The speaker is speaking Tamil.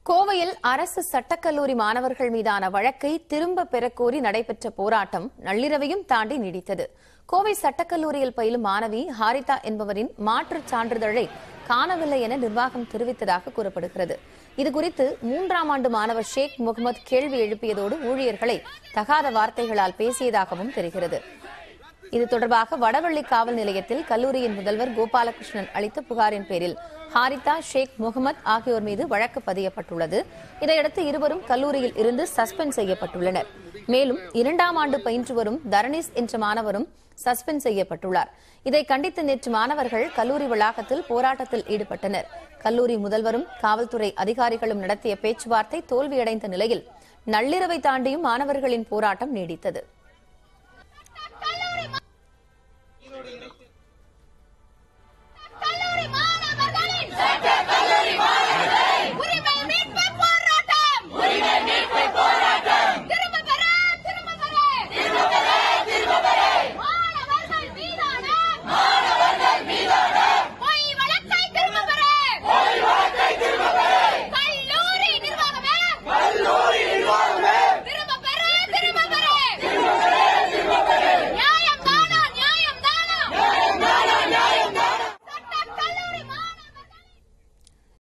கோவையில் அரசு சட்டக்கல்லூரி மாணவர்கள் மீதான வழக்கை திரும்ப பெறக்கோரி நடைபெற்ற போராட்டம் நள்ளிரவையும் தாண்டி நீடித்தது கோவை சட்டக்கல்லூரியில் பயிலும் மாணவி ஹாரிதா என்பவரின் மாற்றுச் சான்றிதழை காணவில்லை என நிர்வாகம் தெரிவித்ததாக கூறப்படுகிறது இதுகுறித்து மூன்றாம் ஆண்டு மாணவர் ஷேக் முகமது கேள்வி எழுப்பியதோடு ஊழியர்களை தகாத வார்த்தைகளால் பேசியதாகவும் தெரிகிறது இது தொடர்பாக வடவள்ளி காவல் நிலையத்தில் கல்லூரியின் முதல்வர் கோபாலகிருஷ்ணன் அளித்த புகாரின் பேரில் ஹாரிதா ஷேக் முகமது ஆகியோர் மீது வழக்கு பதியப்பட்டுள்ளது இதையடுத்து இருவரும் கல்லூரியில் இருந்து சஸ்பெண்ட் செய்யப்பட்டுள்ளனர் மேலும் இரண்டாம் ஆண்டு பயின்று வரும் தரணீஸ் என்ற மாணவரும் சஸ்பெண்ட் செய்யப்பட்டுள்ளார் இதை கண்டித்து நேற்று மாணவர்கள் கல்லூரி வளாகத்தில் போராட்டத்தில் ஈடுபட்டனர் கல்லூரி முதல்வரும் காவல்துறை அதிகாரிகளும் நடத்திய பேச்சுவார்த்தை தோல்வியடைந்த நிலையில் நள்ளிரவை தாண்டியும் மாணவர்களின் போராட்டம் நீடித்தது